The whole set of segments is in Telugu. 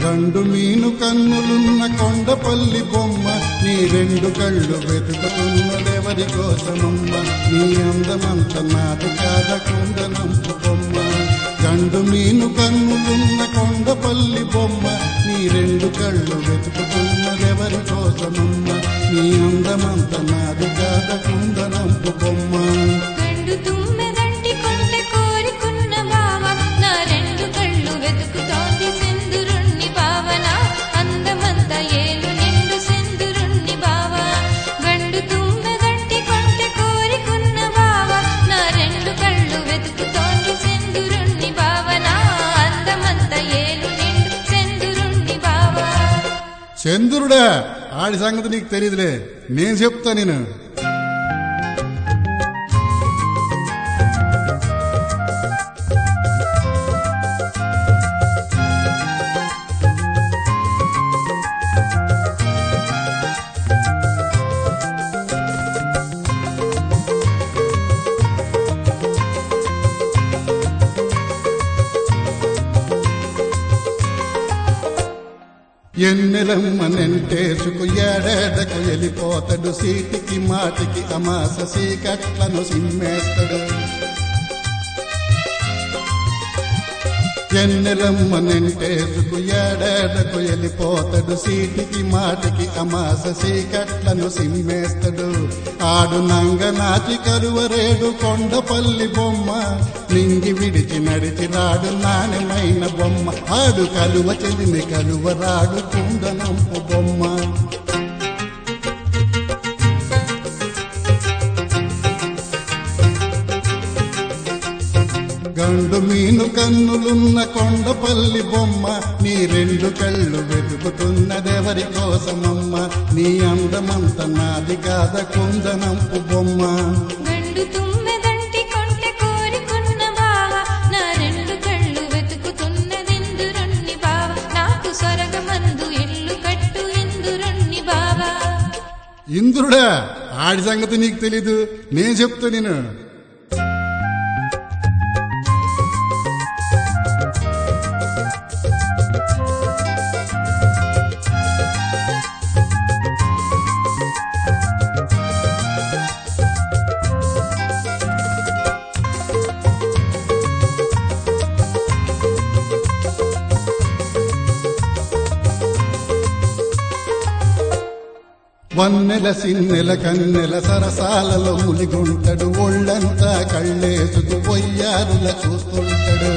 గండు మీను కన్నులున్న కొండపల్లి బొమ్మ నీ రెండు కళ్ళు వెతుకుతున్నదెవరి కోసమమ్మ నీ అందమంత నాది కాద కుందనంపు బొమ్మ గండు మీను కన్నులున్న కొండపల్లి బొమ్మ నీ రెండు కళ్ళు వెతుకుతున్నదెవరి కోసమమ్మ నీ అందమంత నాది కాద కుందనంపు బొమ్మ గండు తుమ్మెదంటి కొంటె కోరికున్న బావ నా రెండు కళ్ళు వెతుకుతోంది సింధురుణ్ణి భావన అందమంత ఏలు నిండు సింధురుణ్ణి బావ గండు తుమ్మెదంటి కొంటె కోరికున్న బావ నా రెండు కళ్ళు వెతుకుతోంది సింధురుణ్ణి భావన అందమంత ఏలు నిండు సింధురుణ్ణి బావ చంద్రుడా ఆడి సంగతి నీకు తెలియదులే నేను చెప్తా నేను ఎన్నెలమ్మనెంటేసుకు ఏడేడకు వెళ్ళిపోతాడు సీటికి మాటికి అమాస సీకట్లను సిమ్మేస్తాడు ఎన్నెలమ్మనెంటేసుకు ఏడేడకు వెళ్ళిపోతాడు సీటికి మాటికి అమాస సీకట్లను సిమ్మేస్తాడు ఆడు నంగ నాచి కరువరేడు కొండపల్లి బొమ్మ నింగి విడిచి నడిచి రాడు నాణ్యమైన బొమ్మ ఆడు కలువ చెలిమి కలువ రాడు కుందనంపు బొమ్మ గండు మీను కన్నులున్న కొండపల్లి బొమ్మ నీ రెండు కళ్ళు వెతుకుతున్నదెవరి కోసమమ్మ నీ అందమంత నాది కాద కుందనంపు బొమ్మ గండు తుమ్మెదంటి కొంటె కోరికున్న బావ నా రెండు కళ్ళు వెతుకుతున్నదిందురుణ్ణి బావ నాకు సొరగమందు ఇల్లు కట్టు ఇందురుణ్ణి బావ ఇంద్రుడా ఆడి సంగతి నీకు తెలీదు నేను చెప్తా నేను వన్నెల సిన్నెల కన్నెల సరసాలలో ములిగుంటడు ఒళ్ళంతా కళ్ళేసుకు పొయ్యారుల చూస్తుంటడు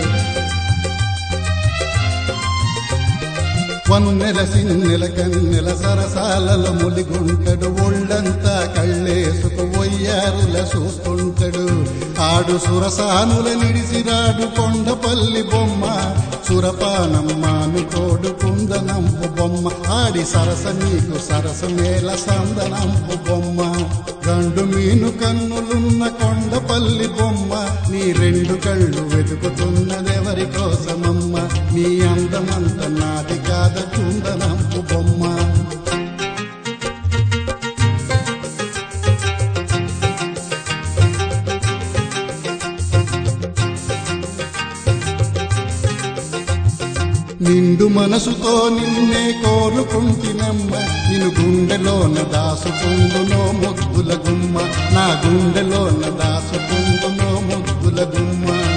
వన్నెల సిన్నెల కన్నెల సరసాలలో ములిగుంటడు ఒళ్ళంతా కళ్ళేసుకు ఒయ్యారుల చూస్తుంటడు ఆడు సురసానుల నిడిసిరాడు కొండపల్లి బొమ్మ సురపానం మానుకోడు కుందనంపు బొమ్మ ఆడి సరస నీకు సరసమేల సందనంపు బొమ్మ గండు మీను కన్నులున్న కొండపల్లి బొమ్మ నీ రెండు కళ్ళు వెతుకుతున్నదెవరి కోసమమ్మ నీ అందమంత నాది కాద కుందనంపు బొమ్మ నిండు మనసుతో నిన్నే కోరుకుంటినమ్మ నిన్ను గుండెలోన దాసుకుందునో ముగ్గుల గుమ్మ నా గుండెలోన దాసుకుందునో ముగ్గుల గుమ్మ